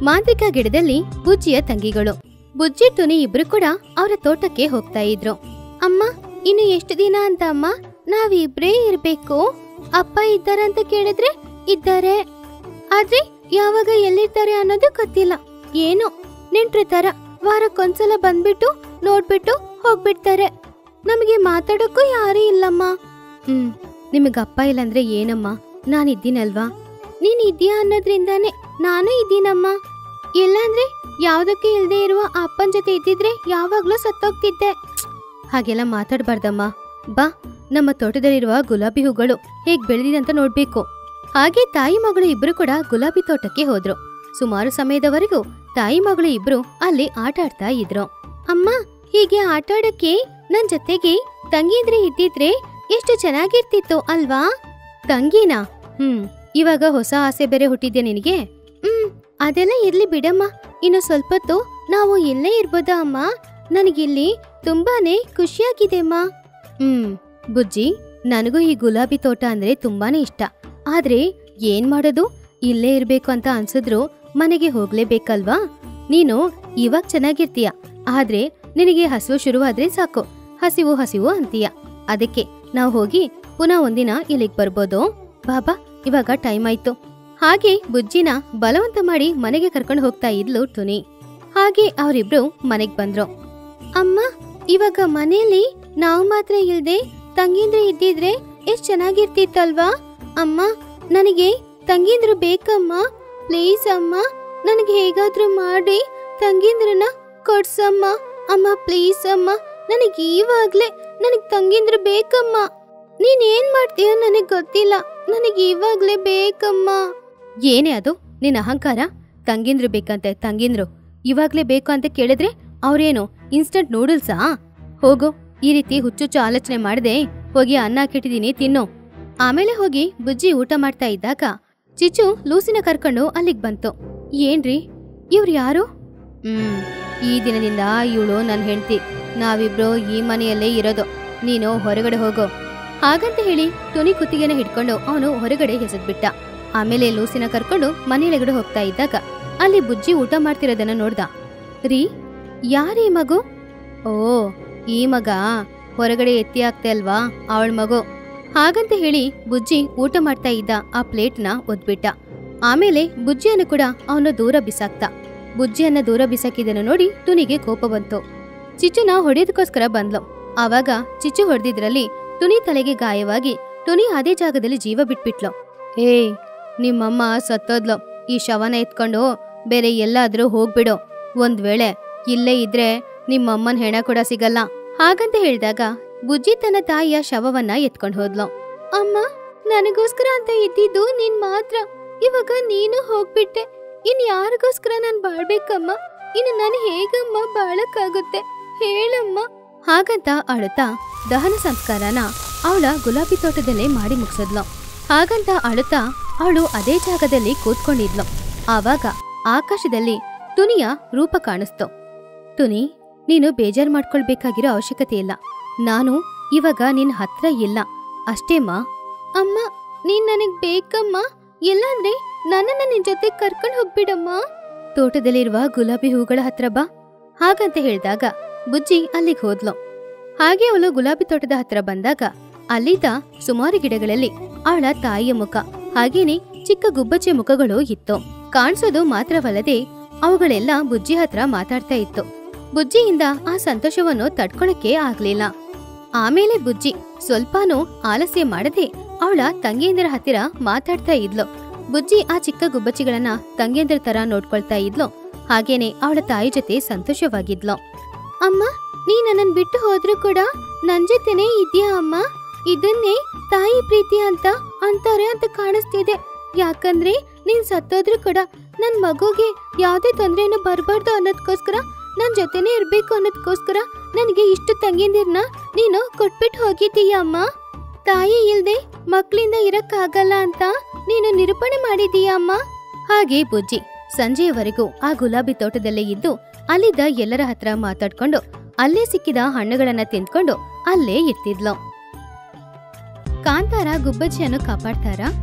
ಮಾಂತ್ರಿಕ ಗಿಡದಲ್ಲಿ ಬುಜ್ಜಿಯ ತಂಗಿಗಳು ಬುಜ್ಜಿ ಟುನಿ ಇಬ್ರು ಕೂಡ ಅವರ ತೋಟಕ್ಕೆ ಹೋಗ್ತಾ ಇದ್ರು ಅಮ್ಮ ಇನ್ನು ಎಷ್ಟು ದಿನ ಅಂತ ಅಮ್ಮ ನಾವಿಬ್ರೇ ಇರ್ಬೇಕು ಅಪ್ಪ ಇದ್ದಾರಂತ ಕೇಳಿದ್ರೆ ಇದ್ದಾರೆ ಆದ್ರೆ ಯಾವಾಗ ಎಲ್ಲಿರ್ತಾರೆ ಅನ್ನೋದು ಗೊತ್ತಿಲ್ಲ ಏನು ನೆಂಟ್ರ ತರ ವಾರಕ್ಕೊಂದ್ಸಲ ಬಂದ್ಬಿಟ್ಟು ನೋಡ್ಬಿಟ್ಟು ಹೋಗ್ಬಿಡ್ತಾರೆ ನಮಗೆ ಮಾತಾಡೋಕ್ಕೂ ಯಾರೂ ಇಲ್ಲಮ್ಮ ಹ್ಮ್ ನಿಮಗೆ ಅಪ್ಪ ಇಲ್ಲಂದ್ರೆ ಏನಮ್ಮ ನಾನಿದ್ದೀನಲ್ವಾ ನೀನ್ ಇದೀಯಾ ಅನ್ನೋದ್ರಿಂದಾನೇ ನಾನು ಇದ್ದೀನಮ್ಮ ಇಲ್ಲಾಂದ್ರೆ ಯಾವ್ದಕ್ಕೆ ಇಲ್ದೇ ಇರುವ ಆ ಅಪ್ಪನ ಜೊತೆ ಇದ್ದಿದ್ರೆ ಯಾವಾಗ್ಲೂ ಸತ್ತೋಗ್ತಿದ್ದೆ ಹಾಗೆಲ್ಲ ಮಾತಾಡ್ಬಾರ್ದಮ್ಮ ಬಾ ನಮ್ಮ ತೋಟದಲ್ಲಿರುವ ಗುಲಾಬಿ ಹೂಗಳು ಹೇಗ್ ಬೆಳೆದಿದೆ ಅಂತ ನೋಡ್ಬೇಕು ಹಾಗೆ ತಾಯಿ ಮಗಳು ಇಬ್ರು ಕೂಡ ಗುಲಾಬಿ ತೋಟಕ್ಕೆ ಹೋದ್ರು ಸುಮಾರು ಸಮಯದವರೆಗೂ ತಾಯಿ ಮಗಳು ಇಬ್ರು ಅಲ್ಲಿ ಆಟ ಆಡ್ತಾ ಇದ್ರು ಅಮ್ಮ ಹೀಗೆ ಆಟ ಆಡಕ್ಕೆ ನನ್ ಜೊತೆಗೆ ತಂಗಿದ್ರೆ ಇದ್ದಿದ್ರೆ ಎಷ್ಟು ಚೆನ್ನಾಗಿರ್ತಿತ್ತು ಅಲ್ವಾ ತಂಗಿನಾ ಹ್ಮ್ ಇವಾಗ ಹೊಸ ಆಸೆ ಬೇರೆ ಹುಟ್ಟಿದ್ಯಾ ನಿನಗೆ ಹ್ಮ್ ಅದೆಲ್ಲ ಇರ್ಲಿ ಬಿಡಮ್ಮ ಇನ್ನು ಸ್ವಲ್ಪ ಹೊತ್ತು ನಾವು ಇಲ್ಲೇ ಇರ್ಬೋದಾ ಅಮ್ಮ ನನಗಿಲ್ಲಿ ತುಂಬಾನೇ ಖುಷಿಯಾಗಿದೆ ಅಮ್ಮ ಹ್ಮ್ ಬುಜ್ಜಿ ನನಗೂ ಈ ಗುಲಾಬಿ ತೋಟ ಅಂದ್ರೆ ತುಂಬಾನೇ ಇಷ್ಟ ಆದ್ರೆ ಏನ್ ಮಾಡೋದು ಇಲ್ಲೇ ಇರ್ಬೇಕು ಅಂತ ಅನ್ಸಿದ್ರು ಮನೆಗೆ ಹೋಗ್ಲೇಬೇಕಲ್ವಾ ನೀನು ಇವಾಗ ಚೆನ್ನಾಗಿರ್ತೀಯ ಆದ್ರೆ ನಿನಗೆ ಹಸಿವು ಶುರುವಾದ್ರೆ ಸಾಕು ಹಸಿವು ಹಸಿವು ಅಂತೀಯ ಅದಕ್ಕೆ ನಾವು ಹೋಗಿ ಪುನಃ ಒಂದಿನ ಇಲ್ಲಿಗೆ ಬರ್ಬೋದು ಬಾಬಾ ಇವಾಗ ಟೈಮ್ ಆಯ್ತು ಹಾಗೆ ಬುಜ್ಜಿನ ಬಲವಂತ ಮಾಡಿ ಮನೆಗೆ ಕರ್ಕೊಂಡು ಹೋಗ್ತಾ ಇದ್ಲು ಟುನಿ ಹಾಗೆ ಅವರಿಬ್ರು ಮನೆಗ್ ಬಂದ್ರು ಅಮ್ಮ ಇವಾಗ ಮನೆಯಲ್ಲಿ ನಾವು ಮಾತ್ರ ಇಲ್ದೆ ತಂಗಿಂದ್ರು ಇದ್ದಿದ್ರೆ ಎಷ್ಟ್ ಚೆನ್ನಾಗಿರ್ತಿತ್ತಲ್ವಾ ಅಮ್ಮ ನನಗೆ ತಂಗಿಂದ್ರು ಬೇಕಮ್ಮ ಪ್ಲೀಸ್ ಅಮ್ಮ ನನಗೆ ಹೇಗಾದ್ರೂ ಮಾಡಿ ತಂಗಿಂದ್ರನ್ನ ಕೊಡ್ಸಮ್ಮ ಅಮ್ಮ ಪ್ಲೀಸ್ ಅಮ್ಮ ನನಗೆ ಇವಾಗ್ಲೇ ನನಗೆ ತಂಗಿಂದ್ರು ಬೇಕಮ್ಮ ನೀನ್ ಏನ್ ಮಾಡ್ತೀಯ ನನಗೆ ಗೊತ್ತಿಲ್ಲ ನನಗೆ ಇವಾಗ್ಲೇ ಬೇಕಮ್ಮ ಏನೇ ಅದು ನಿನ್ನ ಅಹಂಕಾರ ತಂಗಿಂದ್ರು ಬೇಕಂತೆ ತಂಗಿಂದ್ರು ಇವಾಗ್ಲೇ ಬೇಕು ಅಂತ ಕೇಳಿದ್ರೆ ಅವ್ರೇನು ಇನ್ಸ್ಟಂಟ್ ನೂಡಲ್ಸಾ ಹೋಗು ಈ ರೀತಿ ಹುಚ್ಚುಚ್ಚು ಆಲೋಚನೆ ಮಾಡದೆ ಹೋಗಿ ಅನ್ನ ಕೆಟ್ಟಿದೀನಿ ತಿನ್ನು ಆಮೇಲೆ ಹೋಗಿ ಬುಜ್ಜಿ ಊಟ ಮಾಡ್ತಾ ಇದ್ದಾಗ ಚಿಚ್ಚು ಲೂಸಿನ ಕರ್ಕೊಂಡು ಅಲ್ಲಿಗ್ ಬಂತು ಏನ್ರಿ ಇವ್ರು ಯಾರು ಹ್ಮ್ ಈ ದಿನದಿಂದ ಇವಳು ನನ್ನ ಹೆಂಡತಿ ನಾವಿಬ್ರು ಈ ಮನೆಯಲ್ಲೇ ಇರೋದು ನೀನು ಹೊರಗಡೆ ಹೋಗೋ ಹಾಗಂತ ಹೇಳಿ ತುನಿ ಕುತ್ತಿಗೆನ ಹಿಡ್ಕೊಂಡು ಅವನು ಹೊರಗಡೆ ಹೆಸದ್ಬಿಟ್ಟ ಆಮೇಲೆ ಲೂಸಿನ ಕರ್ಕೊಂಡು ಮನೆಯೊಳಗಡೆ ಹೋಗ್ತಾ ಇದ್ದಾಗ ಅಲ್ಲಿ ಬುಜ್ಜಿ ಊಟ ಮಾಡ್ತಿರೋದನ್ನ ನೋಡ್ದ ರೀ ಯಾರೀ ಮಗು ಓ ಈ ಮಗ ಹೊರಗಡೆ ಎತ್ತಿ ಆಗ್ತೆ ಅಲ್ವಾ ಅವಳ ಮಗು ಹಾಗಂತ ಹೇಳಿ ಬುಜ್ಜಿ ಊಟ ಮಾಡ್ತಾ ಇದ್ದ ಆ ಪ್ಲೇಟ್ನ ಒದ್ಬಿಟ್ಟ ಆಮೇಲೆ ಬುಜ್ಜಿಯನ್ನು ಕೂಡ ಅವನು ದೂರ ಬಿಸಾಕ್ತ ಬುಜ್ಜಿಯನ್ನ ದೂರ ಬಿಸಾಕಿದನ್ನು ನೋಡಿ ತುನಿಗೆ ಕೋಪ ಬಂತು ಚಿಚ್ಚುನ ಹೊಡೆಯೋದಕ್ಕೋಸ್ಕರ ಬಂದ್ಲು ಆವಾಗ ಚಿಚ್ಚು ಹೊಡೆದಿದ್ರಲ್ಲಿ ತುನಿ ತಲೆಗೆ ಗಾಯವಾಗಿ ತುನಿ ಅದೇ ಜಾಗದಲ್ಲಿ ಜೀವ ಬಿಟ್ಬಿಟ್ಲು ಏ ನಿಮ್ಮಮ್ಮ ಸತ್ತೋದ್ಲು ಈ ಶವನ ಎತ್ಕೊಂಡು ಬೇರೆ ಎಲ್ಲಾದ್ರೂ ಹೋಗ್ಬಿಡು ಒಂದ್ ವೇಳೆ ಇಲ್ಲೇ ಇದ್ರೆ ನಿಮ್ಮಮ್ಮನ್ ಹೆಣ ಕೂಡ ಸಿಗಲ್ಲ ಹಾಗಂತ ಹೇಳಿದಾಗ ಬುಜ್ಜಿ ತನ್ನ ತಾಯಿಯ ಶವವನ್ನ ಎತ್ಕೊಂಡು ಹೋದ್ಲು ಅಮ್ಮ ನನಗೋಸ್ಕರ ಅಂತ ಇದ್ದಿದ್ದು ನೀನ್ ಮಾತ್ರ ಇವಾಗ ನೀನು ಹೋಗ್ಬಿಟ್ಟೆ ಇನ್ ಯಾರಿಗೋಸ್ಕರ ನಾನ್ ಬಾಳ್ಬೇಕಮ್ಮ ಇನ್ನು ನಾನು ಹೇಗಮ್ಮ ಬಾಳಕ್ಕಾಗುತ್ತೆ ಹೇಳಮ್ಮ ಹಾಗಂತ ಅಳುತ್ತಾ ದಹನ ಸಂಸ್ಕಾರನ ಅವಳ ಗುಲಾಬಿ ತೋಟದಲ್ಲೇ ಮಾಡಿ ಮುಗಿಸಿದ್ಲು ಹಾಗಂತ ಅಳುತ್ತಾ ಅವಳು ಅದೇ ಜಾಗದಲ್ಲಿ ಕೂತ್ಕೊಂಡಿದ್ಲು ಆವಾಗ ಆಕಾಶದಲ್ಲಿ ತುನಿಯ ರೂಪ ಕಾಣಿಸ್ತು ತುನಿ ನೀನು ಬೇಜಾರ್ ಮಾಡ್ಕೊಳ್ಬೇಕಾಗಿರೋ ಅವಶ್ಯಕತೆ ಇಲ್ಲ ನಾನು ಇವಾಗ ನಿನ್ ಹತ್ರ ಇಲ್ಲ ಅಷ್ಟೇಮ್ಮ ಅಮ್ಮ ನೀನ್ ನನಗ್ ಬೇಕಮ್ಮ ಇಲ್ಲಾಂದ್ರೆ ನನ್ನನ್ನ ನಿನ್ ಜೊತೆ ಕರ್ಕೊಂಡು ಹೋಗ್ಬಿಡಮ್ಮ ತೋಟದಲ್ಲಿರುವ ಗುಲಾಬಿ ಹೂಗಳ ಹತ್ರ ಬಾ ಹಾಗಂತ ಹೇಳಿದಾಗ ಬುಜ್ಜಿ ಅಲ್ಲಿಗೆ ಹೋದ್ಲು ಹಾಗೆ ಅವಳು ಗುಲಾಬಿ ತೋಟದ ಹತ್ರ ಬಂದಾಗ ಅಲ್ಲಿದ್ದ ಸುಮಾರು ಗಿಡಗಳಲ್ಲಿ ಅವಳ ತಾಯಿಯ ಮುಖ ಹಾಗೇನೆ ಚಿಕ್ಕ ಗುಬ್ಬಚ್ಚೆ ಮುಖಗಳು ಇತ್ತು ಕಾಣಿಸೋದು ಮಾತ್ರವಲ್ಲದೆ ಅವುಗಳೆಲ್ಲ ಬುಜ್ಜಿ ಹತ್ರ ಮಾತಾಡ್ತಾ ಇತ್ತು ಬುಜ್ಜಿಯಿಂದ ಆ ಸಂತೋಷವನ್ನು ತಡ್ಕೊಳಕ್ಕೆ ಆಗ್ಲಿಲ್ಲ ಆಮೇಲೆ ಬುಜ್ಜಿ ಸ್ವಲ್ಪನೂ ಆಲಸ್ಯ ಮಾಡದೆ ಅವಳ ತಂಗಿಯಂದಿರ ಹತ್ತಿರ ಮಾತಾಡ್ತಾ ಇದ್ಲು ಬುಜ್ಜಿ ಆ ಚಿಕ್ಕ ಗುಬ್ಬಚ್ಚಿಗಳನ್ನ ತಂಗಿಯಂದಿರ ತರ ನೋಡ್ಕೊಳ್ತಾ ಇದ್ಲು ಹಾಗೇನೆ ಅವಳ ತಾಯಿ ಜೊತೆ ಸಂತೋಷವಾಗಿದ್ಲು ಅಮ್ಮ ನೀ ನನ್ನನ್ ಬಿಟ್ಟು ಹೋದ್ರೂ ಕೂಡ ನನ್ ಜೊತೆನೇ ಇದೆಯಾ ಅಮ್ಮ ಇದನ್ನೇ ತಾಯಿ ಪ್ರೀತಿ ಅಂತ ಅಂತಾರೆ ಅಂತ ಕಾಣಿಸ್ತಿದೆ ಯಾಕಂದ್ರೆ ನೀನ್ ಸತ್ತೋದ್ರೂ ಕೂಡ ನನ್ ಮಗುಗೆ ಯಾವ್ದೇ ತೊಂದ್ರೆನೂ ಬರಬಾರ್ದು ಅನ್ನೋದಕ್ಕೋಸ್ಕರ ನನ್ ಜೊತೆನೇ ಇರ್ಬೇಕು ಅನ್ನೋದಕ್ಕೋಸ್ಕರ ನನಗೆ ಇಷ್ಟು ತಂಗಿಂದಿರ್ನ ನೀನು ಕೊಟ್ಬಿಟ್ಟು ಹೋಗಿದ್ದೀಯ ಅಮ್ಮ ತಾಯಿ ಇಲ್ದೆ ಮಕ್ಳಿಂದ ಇರಕ್ಕಾಗಲ್ಲ ಅಂತ ನೀನು ನಿರೂಪಣೆ ಮಾಡಿದೀಯ ಅಮ್ಮ ಹಾಗೆ ಬುಜ್ಜಿ ಸಂಜೆಯವರೆಗೂ ಆ ಗುಲಾಬಿ ತೋಟದಲ್ಲೇ ಇದ್ದು ಅಲ್ಲಿದ್ದ ಎಲ್ಲರ ಹತ್ರ ಮಾತಾಡ್ಕೊಂಡು ಅಲ್ಲೇ ಸಿಕ್ಕಿದ ಹಣ್ಣುಗಳನ್ನ ತಿಂದ್ಕೊಂಡು ಅಲ್ಲೇ ಇರ್ತಿದ್ಲು ಕಾಂತಾರ ಗುಬ್ಬಚ್ಚಿಯನ್ನು ಕಾಪಾಡ್ತಾರ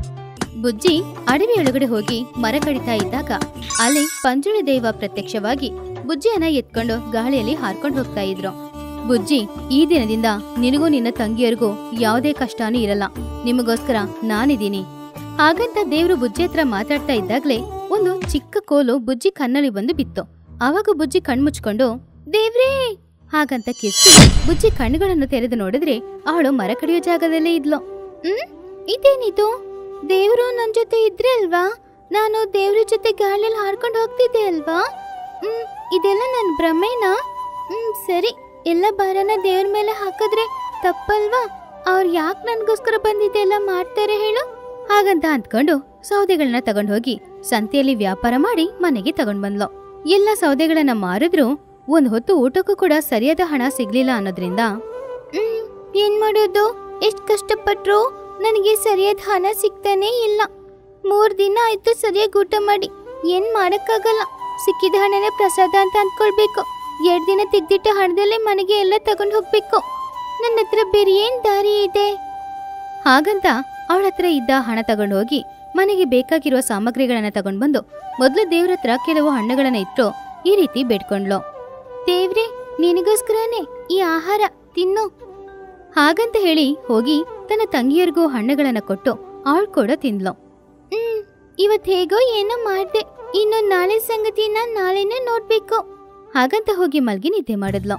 ಬುಜ್ಜಿ ಅಡವಿ ಒಳಗಡೆ ಹೋಗಿ ಮರ ಕಡಿತಾ ಇದ್ದಾಗ ಅಲ್ಲಿ ಪಂಜುಳಿ ದೈವ ಪ್ರತ್ಯಕ್ಷವಾಗಿ ಬುಜ್ಜಿಯನ್ನ ಎತ್ಕೊಂಡು ಗಾಳಿಯಲ್ಲಿ ಹಾರ್ಕೊಂಡು ಹೋಗ್ತಾ ಇದ್ರು ಬುಜ್ಜಿ ಈ ದಿನದಿಂದ ನಿನಗೂ ನಿನ್ನ ತಂಗಿಯರಿಗೂ ಯಾವುದೇ ಕಷ್ಟನೂ ಇರಲ್ಲ ನಿಮಗೋಸ್ಕರ ನಾನಿದ್ದೀನಿ ಹಾಗಂತ ದೇವ್ರು ಬುಜ್ಜಿ ಹತ್ರ ಮಾತಾಡ್ತಾ ಇದ್ದಾಗ್ಲೇ ಒಂದು ಚಿಕ್ಕ ಕೋಲು ಬುಜ್ಜಿ ಕಣ್ಣಲ್ಲಿ ಬಂದು ಬಿತ್ತು ಆವಾಗ ಬುಜ್ಜಿ ಕಣ್ಮುಚ್ಕೊಂಡು ದೇವ್ರೇ ಹಾಗಂತ ಕಿರ್ಚಿ ಬುಜ್ಜಿ ಕಣ್ಣುಗಳನ್ನು ತೆರೆದು ನೋಡಿದ್ರೆ ಅವಳು ಮರ ಕಡಿಯೋ ಜಾಗದಲ್ಲೇ ಇದ್ಲು ಹ್ಮ್ ಇದೇನಿದು ದೇವ್ರು ನನ್ ಜೊತೆ ಇದ್ರೆ ಅಲ್ವಾ ನಾನು ದೇವ್ರ ಜೊತೆ ಗಾಳಿಯಲ್ಲಿ ಹಾರ್ಕೊಂಡು ಹೋಗ್ತಿದ್ದೆ ಅಲ್ವಾ ಹ್ಮ್ ಇದೆಲ್ಲ ನನ್ ಭ್ರಮೆನಾ ಹ್ಮ್ ಸರಿ ಎಲ್ಲ ಭಾರನ ದೇವ್ರ ಮೇಲೆ ಹಾಕಿದ್ರೆ ತಪ್ಪಲ್ವಾ ಅವ್ರು ಯಾಕೆ ನನ್ಗೋಸ್ಕರ ಬಂದಿದ್ದೆಲ್ಲ ಮಾಡ್ತಾರೆ ಹೇಳು ಹಾಗಂತ ಅಂದ್ಕೊಂಡು ಸೌದೆಗಳನ್ನ ತಗೊಂಡ್ ಹೋಗಿ ಸಂತೆಯಲ್ಲಿ ವ್ಯಾಪಾರ ಮಾಡಿ ಮನೆಗೆ ತಗೊಂಡ್ ಬಂದ್ಲು ಎಲ್ಲ ಸೌದೆಗಳನ್ನ ಮಾರಿದ್ರು ಒಂದ್ ಹೊತ್ತು ಊಟಕ್ಕೂ ಕೂಡ ಸರಿಯಾದ ಹಣ ಸಿಗ್ಲಿಲ್ಲ ಅನ್ನೋದ್ರಿಂದ ಹ್ಮ್ ಏನ್ ಮಾಡೋದು ಎಷ್ಟ್ ಕಷ್ಟಪಟ್ರು ನನಗೆ ಸರಿಯಾದ ಹಣ ಸಿಗ್ತಾನೆ ಇಲ್ಲ ಮೂರ್ ದಿನ ಆಯ್ತು ಸರಿಯಾಗಿ ಊಟ ಮಾಡಿ ಏನ್ ಮಾಡಕ್ಕಾಗಲ್ಲ ಸಿಕ್ಕಿದ ಹಣನೇ ಪ್ರಸಾದ ಅಂತ ಅಂದ್ಕೊಳ್ಬೇಕು ಎರಡ್ ದಿನ ತೆಗ್ದಿಟ್ಟ ಹಣದಲ್ಲೇ ಮನೆಗೆ ಎಲ್ಲ ತಗೊಂಡ್ ಹೋಗ್ಬೇಕು ನನ್ನ ಹತ್ರ ಬೇರೆ ಏನ್ ದಾರಿ ಇದೆ ಹಾಗಂತ ಅವಳ ಹತ್ರ ಇದ್ದ ಹಣ ತಗೊಂಡು ಹೋಗಿ ಮನೆಗೆ ಬೇಕಾಗಿರುವ ಸಾಮಗ್ರಿಗಳನ್ನ ತಗೊಂಡ್ ಬಂದು ಮೊದಲು ದೇವ್ರ ಹತ್ರ ಕೆಲವು ಹಣ್ಣುಗಳನ್ನ ಇಟ್ಟು ಈ ರೀತಿ ಬೇಡ್ಕೊಂಡ್ಲು ದೇವ್ರೆ ನಿನಗೋಸ್ಕರನೇ ಈ ಆಹಾರ ತಿನ್ನು ಹಾಗಂತ ಹೇಳಿ ಹೋಗಿ ತನ್ನ ತಂಗಿಯರಿಗೂ ಹಣ್ಣುಗಳನ್ನ ಕೊಟ್ಟು ಅವಳು ಕೂಡ ತಿಂದ್ಲು ಹ್ಮ್ ಇವತ್ ಹೇಗೋ ಏನೋ ಮಾಡ್ದೆ ಇನ್ನು ನಾಳೆ ಸಂಗತಿನ ನಾಳೆನೇ ನೋಡ್ಬೇಕು ಹಾಗಂತ ಹೋಗಿ ಮಲ್ಗಿ ನಿದ್ದೆ ಮಾಡಿದ್ಲು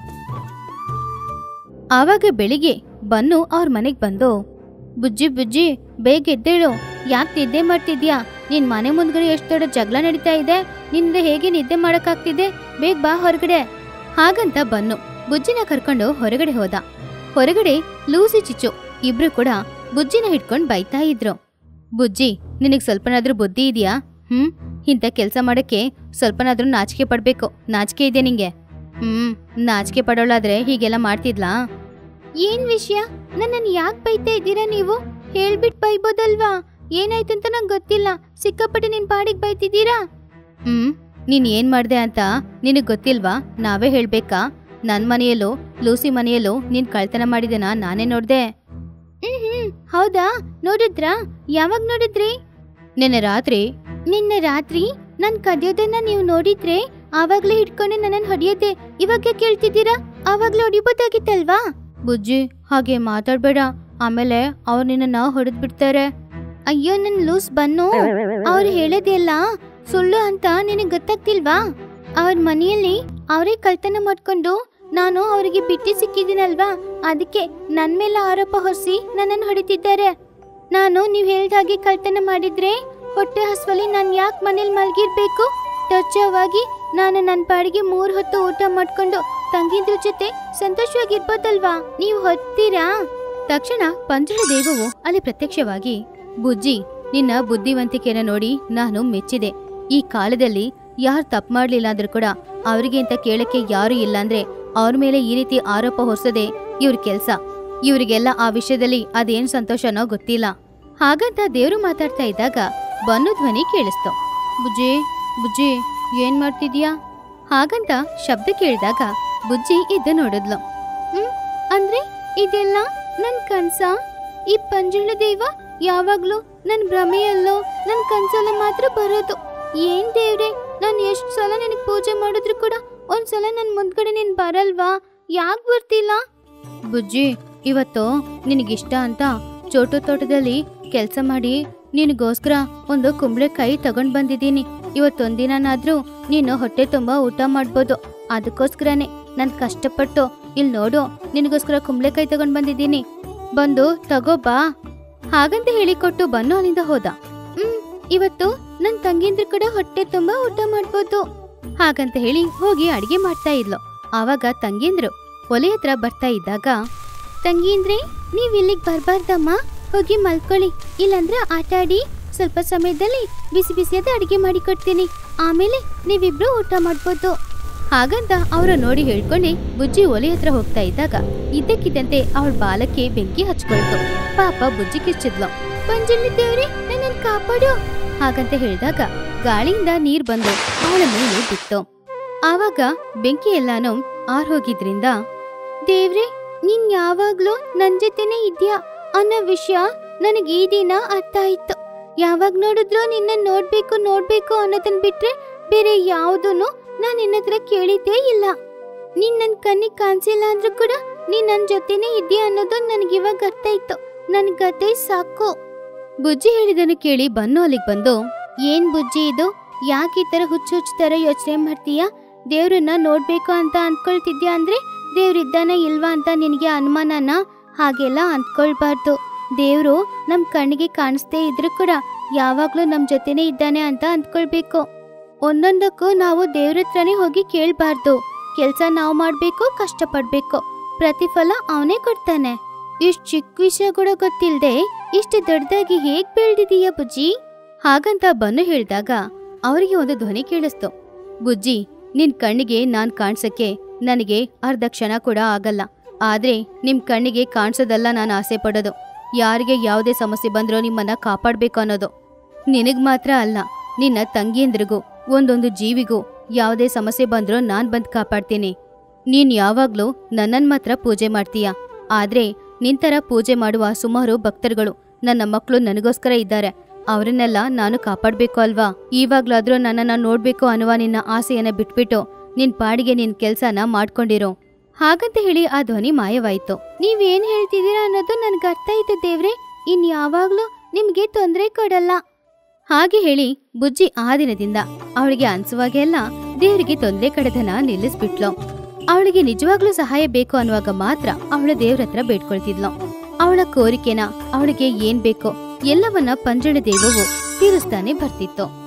ಆವಾಗ ಬೆಳಿಗ್ಗೆ ಬನ್ನು ಅವ್ರ ಮನೆಗ್ ಬಂದು ಬುಜ್ಜಿ ಬುಜ್ಜಿ ಬೇಗ ಎದ್ದೇಳು ಯಾಕೆ ನಿದ್ದೆ ಮಾಡ್ತಿದ್ಯಾ ನಿನ್ ಮನೆ ಮುಂದ್ಗಡೆ ಎಷ್ಟು ದೊಡ್ಡ ಜಗಳ ನಡೀತಾ ಇದೆ ನಿಂದ ಹೇಗೆ ನಿದ್ದೆ ಮಾಡಕ್ಕಾಗ್ತಿದೆ ಬೇಗ ಬಾ ಹೊರಗಡೆ ಹಾಗಂತ ಬನ್ನು ಬುಜ್ಜಿನ ಕರ್ಕೊಂಡು ಹೊರಗಡೆ ಹೋದ ಹೊರಗಡೆ ಲೂಸಿ ಚಿಚ್ಚು ಇಬ್ರು ಕೂಡ ಬುಜ್ಜಿನ ಹಿಡ್ಕೊಂಡ್ ಬೈತಾ ಇದ್ರು ಬುಜ್ಜಿ ನಿನಗ್ ಸ್ವಲ್ಪನಾದ್ರೂ ಬುದ್ಧಿ ಇದೆಯಾ ಹ್ಮ್ ಇಂಥ ಕೆಲಸ ಮಾಡಕ್ಕೆ ಸ್ವಲ್ಪನಾದ್ರೂ ನಾಚಿಕೆ ಪಡ್ಬೇಕು ನಾಚಿಕೆ ಇದೆ ನಿಂಗೆ ಹ್ಮ್ ನಾಚಿಕೆ ಪಡೋಳಾದ್ರೆ ಹೀಗೆಲ್ಲ ಮಾಡ್ತಿದ್ಲಾ ಏನ್ ವಿಷಯ ನನ್ನನ್ನು ಯಾಕೆ ಬೈತಾ ಇದ್ದೀರಾ ನೀವು ಹೇಳ್ಬಿಟ್ ಬೈಬೋದಲ್ವಾ ಏನಾಯ್ತು ಅಂತ ನಂಗೆ ಗೊತ್ತಿಲ್ಲ ಸಿಕ್ಕಾಪಟ್ಟೆ ನಿನ್ ಪಾಡಿಗೆ ಬೈತಿದ್ದೀರಾ ಹ್ಮ್ ನೀನ್ ಏನ್ ಮಾಡ್ದೆ ಅಂತ ನಿನಗ್ ಗೊತ್ತಿಲ್ವಾ ನಾವೇ ಹೇಳ್ಬೇಕಾ ನನ್ ಮನೆಯಲ್ಲೂ ಲೂಸಿ ಮನೆಯಲ್ಲೂ ನೀನ್ ಕಳ್ತನ ಮಾಡಿದನ ನಾನೇ ನೋಡ್ದೆ ಹ್ಮ್ ಹ್ಮ್ ಹೌದಾ ನೋಡಿದ್ರಾ ಯಾವಾಗ ನೋಡಿದ್ರಿ ನಿನ್ನೆ ರಾತ್ರಿ ನಿನ್ನೆ ರಾತ್ರಿ ನನ್ ಕದಿಯೋದನ್ನ ನೀವು ನೋಡಿದ್ರೆ ಆವಾಗ್ಲೇ ಹಿಡ್ಕೊಂಡು ನನ್ನನ್ನು ಹೊಡಿಯೋದೆ ಇವಾಗ ಕೇಳ್ತಿದ್ದೀರಾ ಆವಾಗ್ಲೇ ಹೊಡಿಬೋದಾಗಿತ್ತಲ್ವಾ ಬುಜ್ಜಿ ಹಾಗೆ ಮಾತಾಡ್ಬೇಡ ಆಮೇಲೆ ಅವ್ರು ನಿನ್ನ ಹೊಡೆದ್ ಬಿಡ್ತಾರೆ ಅಯ್ಯೋ ನನ್ ಲೂಸ್ ಬನ್ನು ಅವ್ರು ಹೇಳೋದೆಲ್ಲ ಸುಳ್ಳು ಅಂತ ನಿನಗೆ ಗೊತ್ತಾಗ್ತಿಲ್ವಾ ಅವ್ರ ಮನೆಯಲ್ಲಿ ಅವರೇ ಕಳ್ತನ ಮಾಡ್ಕೊಂಡು ನಾನು ಅವರಿಗೆ ಬಿಟ್ಟು ಸಿಕ್ಕಿದ್ದೀನಲ್ವಾ ಅದಕ್ಕೆ ನನ್ ಮೇಲೆ ಆರೋಪ ಹೊರಿಸಿ ನನ್ನನ್ನು ಹೊಡಿತಿದ್ದಾರೆ ನಾನು ನೀವು ಹೇಳ್ದ ಹಾಗೆ ಕಳ್ತನ ಮಾಡಿದ್ರೆ ಹೊಟ್ಟೆ ಹಸುವಲ್ಲಿ ನಾನು ಯಾಕೆ ಮನೇಲಿ ಮಲಗಿರ್ಬೇಕು ಟಚ್ಚವಾಗಿ ನಾನು ನನ್ನ ಪಾಡಿಗೆ ಮೂರ್ ಹೊತ್ತು ಊಟ ಮಾಡ್ಕೊಂಡು ತಂಗಿದ್ರ ಜೊತೆ ಸಂತೋಷವಾಗಿರ್ಬೋದಲ್ವಾ ನೀವು ಹೊತ್ತೀರಾ ತಕ್ಷಣ ಪಂಚಳ ದೇವವು ಅಲ್ಲಿ ಪ್ರತ್ಯಕ್ಷವಾಗಿ ಬುಜ್ಜಿ ನಿನ್ನ ಬುದ್ಧಿವಂತಿಕೆನ ನೋಡಿ ನಾನು ಮೆಚ್ಚಿದೆ ಈ ಕಾಲದಲ್ಲಿ ಯಾರು ತಪ್ಪು ಮಾಡ್ಲಿಲ್ಲ ಅಂದ್ರೂ ಕೂಡ ಅವ್ರಿಗೆ ಅಂತ ಕೇಳಕ್ಕೆ ಯಾರು ಇಲ್ಲ ಅಂದ್ರೆ ಅವ್ರ ಮೇಲೆ ಈ ರೀತಿ ಆರೋಪ ಹೊರಿಸದೆ ಇವ್ರ ಕೆಲ್ಸ ಇವ್ರಿಗೆಲ್ಲ ಆ ವಿಷಯದಲ್ಲಿ ಅದೇನ್ ಸಂತೋಷನೋ ಗೊತ್ತಿಲ್ಲ ಹಾಗಂತ ದೇವ್ರು ಮಾತಾಡ್ತಾ ಇದ್ದಾಗ ಬನ್ನು ಧ್ವನಿ ಕೇಳಿಸ್ತು ಬುಜ್ಜಿ ಬುಜ್ಜಿ ಏನ್ ಮಾಡ್ತಿದ್ಯಾ ಹಾಗಂತ ಶಬ್ದ ಕೇಳಿದಾಗ ಬುಜ್ಜಿ ಎದ್ದು ನೋಡಿದ್ಲು ಹ್ಮ್ ಅಂದ್ರೆ ಇದೆಲ್ಲ ನನ್ ಕನ್ಸ ಈ ಪಂಜುಳ ದೇವ ಯಾವಾಗ್ಲೂ ನನ್ ಭ್ರಮೆಯಲ್ಲೋ ನನ್ ಕನ್ಸಲ್ಲ ಮಾತ್ರ ಬರೋದು ಏನ್ ದೇವ್ರೆ ನಾನ್ ಎಷ್ಟ್ ಸಲ ನಿನಗ್ ಪೂಜೆ ಮಾಡಿದ್ರು ಕೂಡ ಒಂದ್ಸಲ ನನ್ ಮುಂದ್ಗಡೆ ನೀನ್ ಬರಲ್ವಾ ಯಾಕ್ ಬರ್ತಿಲ್ಲ ಬುಜ್ಜಿ ಇವತ್ತು ನಿನಗಿಷ್ಟ ಅಂತ ಚೋಟು ತೋಟದಲ್ಲಿ ಕೆಲಸ ಮಾಡಿ ನಿನಗೋಸ್ಕರ ಒಂದು ಕುಂಬಳಕಾಯಿ ತಗೊಂಡ್ ಬಂದಿದ್ದೀನಿ ಇವತ್ತೊಂದಿನಾದ್ರೂ ನೀನು ಹೊಟ್ಟೆ ತುಂಬಾ ಊಟ ಮಾಡ್ಬೋದು ಅದಕ್ಕೋಸ್ಕರನೇ ನಾನು ಕಷ್ಟಪಟ್ಟು ಇಲ್ಲಿ ನೋಡು ನಿನಗೋಸ್ಕರ ಕುಂಬಳಕಾಯಿ ತಗೊಂಡ್ ಬಂದಿದ್ದೀನಿ ಬಂದು ತಗೋ ಬಾ ಹಾಗಂತ ಹೇಳಿಕೊಟ್ಟು ಬನ್ನು ಅಲ್ಲಿಂದ ಹೋದ ಹ್ಮ್ ಇವತ್ತು ನನ್ ತಂಗಿಂದ್ರ ಕೂಡ ಹೊಟ್ಟೆ ತುಂಬಾ ಊಟ ಮಾಡ್ಬೋದು ಹಾಗಂತ ಹೇಳಿ ಹೋಗಿ ಅಡಿಗೆ ಮಾಡ್ತಾ ಇದ್ಲು ಆವಾಗ ತಂಗಿಂದ್ರು ಒಲೆ ಹತ್ರ ಬರ್ತಾ ಇದ್ದಾಗ ತಂಗೀಂದ್ರೆ ನೀವ್ ಇಲ್ಲಿಗ್ ಬರ್ಬಾರ್ದಮ್ಮ ಹೋಗಿ ಮಲ್ಕೊಳ್ಳಿ ಇಲ್ಲಂದ್ರೆ ಆಟ ಆಡಿ ಸ್ವಲ್ಪ ಸಮಯದಲ್ಲಿ ಬಿಸಿ ಬಿಸಿಯಾದ ಅಡಿಗೆ ಮಾಡಿ ಕೊಡ್ತೀನಿ ಆಮೇಲೆ ನೀವಿಬ್ರು ಊಟ ಮಾಡ್ಬೋದು ಹಾಗಂತ ಅವರ ನೋಡಿ ಹೇಳ್ಕೊಂಡೆ ಬುಜ್ಜಿ ಒಲೆ ಹತ್ರ ಹೋಗ್ತಾ ಇದ್ದಾಗ ಇದ್ದಕ್ಕಿದ್ದಂತೆ ಅವಳ ಬಾಲಕ್ಕೆ ಬೆಂಕಿ ಹಚ್ಕೊಳ್ತು ಪಾಪ ಬುಜ್ಜಿ ಕಿಚ್ಚಿದ್ಲು ಪಂಜಲ್ಲಿ ದೇವ್ರೆ ನನ್ನನ್ನು ಕಾಪಾಡು ಹಾಗಂತ ಹೇಳಿದಾಗ ಗಾಳಿಯಿಂದ ನೀರ್ ಬಂದು ಅವಳ ಮೇಲೆ ಬಿತ್ತು ಆವಾಗ ಬೆಂಕಿ ಎಲ್ಲಾನು ಆರ್ ಹೋಗಿದ್ರಿಂದ ದೇವ್ರೆ ನೀನ್ ಯಾವಾಗ್ಲೂ ನನ್ ಜೊತೆನೆ ಇದ್ಯಾ ಅನ್ನೋ ವಿಷಯ ನನಗೆ ಈ ದಿನ ಅರ್ಥ ಆಯ್ತು ಯಾವಾಗ ನೋಡಿದ್ರು ನಿನ್ನ ನೋಡ್ಬೇಕು ನೋಡ್ಬೇಕು ಅನ್ನೋದನ್ ಬಿಟ್ರೆ ಬೇರೆ ಯಾವುದನ್ನು ನಾನ್ ನಿನ್ನ ಹತ್ರ ಕೇಳಿದ್ದೇ ಇಲ್ಲ ನೀನ್ ನನ್ ಕಣ್ಣಿಗೆ ಕಾಣಿಸಿಲ್ಲ ಅಂದ್ರೂ ಕೂಡ ನೀನ್ ನನ್ ಜೊತೆನೇ ಇದೆಯಾ ಅನ್ನೋದು ನನಗೆ ಇವಾಗ ಅರ್ಥ ಆಯ್ತು ನನ್ಗದೇ ಸಾಕು ಬುಜ್ಜಿ ಹೇಳಿದನು ಕೇಳಿ ಬನ್ನು ಅಲ್ಲಿಗೆ ಬಂದು ಏನ್ ಬುಜ್ಜಿ ಇದು ಯಾಕೆ ಈ ತರ ಹುಚ್ಚು ಹುಚ್ಚು ತರ ಯೋಚನೆ ಮಾಡ್ತೀಯಾ ದೇವ್ರನ್ನ ನೋಡ್ಬೇಕು ಅಂತ ಅನ್ಕೊಳ್ತಿದ್ಯಾ ಅಂದ್ರೆ ದೇವ್ರಿದ್ದಾನ ಇಲ್ವಾ ಅಂತ ನಿನಗೆ ಅನುಮಾನನ ಹಾಗೆಲ್ಲ ಅಂದ್ಕೊಳ್ಬಾರ್ದು ದೇವ್ರು ನಮ್ ಕಣ್ಣಿಗೆ ಕಾಣಿಸ್ದೇ ಇದ್ರೂ ಕೂಡ ಯಾವಾಗ್ಲೂ ನಮ್ ಜೊತೆನೇ ಇದ್ದಾನೆ ಅಂತ ಅಂದ್ಕೊಳ್ಬೇಕು ಒಂದೊಂದಕ್ಕೂ ನಾವು ದೇವ್ರ ಹತ್ರನೇ ಹೋಗಿ ಕೇಳ್ಬಾರ್ದು ಕೆಲ್ಸ ನಾವು ಮಾಡ್ಬೇಕು ಕಷ್ಟಪಡ್ಬೇಕು ಪ್ರತಿಫಲ ಅವನೇ ಕೊಡ್ತಾನೆ ಇಷ್ಟ್ ಚಿಕ್ಕ ವಿಷಯ ಕೂಡ ಗೊತ್ತಿಲ್ದೆ ಇಷ್ಟು ದೊಡ್ಡದಾಗಿ ಹೇಗ್ ಬೆಳ್ದಿದೀಯ ಬುಜ್ಜಿ ಹಾಗಂತ ಬನ್ನು ಹೇಳಿದಾಗ ಅವರಿಗೆ ಒಂದು ಧ್ವನಿ ಕೇಳಿಸ್ತು ಬುಜ್ಜಿ ನಿನ್ ಕಣ್ಣಿಗೆ ನಾನ್ ಕಾಣ್ಸಕ್ಕೆ ನನಗೆ ಅರ್ಧ ಕ್ಷಣ ಕೂಡ ಆಗಲ್ಲ ಆದ್ರೆ ನಿಮ್ ಕಣ್ಣಿಗೆ ಕಾಣಿಸೋದಲ್ಲ ನಾನು ಆಸೆ ಪಡೋದು ಯಾರಿಗೆ ಯಾವುದೇ ಸಮಸ್ಯೆ ಬಂದ್ರೂ ನಿಮ್ಮನ್ನ ಕಾಪಾಡ್ಬೇಕು ಅನ್ನೋದು ನಿನಗ್ ಮಾತ್ರ ಅಲ್ಲ ನಿನ್ನ ತಂಗಿಯಂದ್ರಿಗೂ ಒಂದೊಂದು ಜೀವಿಗೂ ಯಾವುದೇ ಸಮಸ್ಯೆ ಬಂದ್ರೂ ನಾನ್ ಬಂದ್ ಕಾಪಾಡ್ತೀನಿ ನೀನ್ ಯಾವಾಗ್ಲೂ ನನ್ನನ್ ಮಾತ್ರ ಪೂಜೆ ಮಾಡ್ತೀಯ ಆದ್ರೆ ನಿಂತರ ಪೂಜೆ ಮಾಡುವ ಸುಮಾರು ಭಕ್ತರುಗಳು ನನ್ನ ಮಕ್ಕಳು ನನಗೋಸ್ಕರ ಇದ್ದಾರೆ ಅವರನ್ನೆಲ್ಲ ನಾನು ಕಾಪಾಡ್ಬೇಕು ಅಲ್ವಾ ಇವಾಗ್ಲಾದ್ರೂ ನನ್ನನ್ನ ನೋಡ್ಬೇಕು ಅನ್ನುವ ನಿನ್ನ ಆಸೆಯನ್ನ ಬಿಟ್ಬಿಟ್ಟು ನಿನ್ ಪಾಡಿಗೆ ನಿನ್ ಕೆಲ್ಸನ ಮಾಡ್ಕೊಂಡಿರೋ ಹಾಗಂತ ಹೇಳಿ ಆ ಧ್ವನಿ ಮಾಯವಾಯ್ತು ನೀವೇನ್ ಹೇಳ್ತಿದ್ದೀರಾ ಅನ್ನೋದು ನನ್ಗೆ ಅರ್ಥ ಆಯ್ತು ದೇವ್ರೆ ಇನ್ ಯಾವಾಗ್ಲೂ ನಿಮ್ಗೆ ತೊಂದರೆ ಕೊಡಲ್ಲ ಹಾಗೆ ಹೇಳಿ ಬುಜ್ಜಿ ಆ ದಿನದಿಂದ ಅವಳಿಗೆ ಅನ್ಸುವಾಗೆಲ್ಲ ದೇವರಿಗೆ ತೊಂದರೆ ಕಡೆದನ ನಿಲ್ಲಿಸ್ಬಿಟ್ಲು ಅವಳಿಗೆ ನಿಜವಾಗ್ಲೂ ಸಹಾಯ ಬೇಕು ಅನ್ನುವಾಗ ಮಾತ್ರ ಅವಳ ದೇವ್ರ ಹತ್ರ ಬೇಡ್ಕೊಳ್ತಿದ್ಲು ಅವಳ ಕೋರಿಕೆನ ಅವಳಿಗೆ ಏನ್ ಬೇಕೋ ಎಲ್ಲವನ್ನ ಪಂಜಣ ದೇವವು ತೀರಿಸ್ತಾನೆ ಬರ್ತಿತ್ತು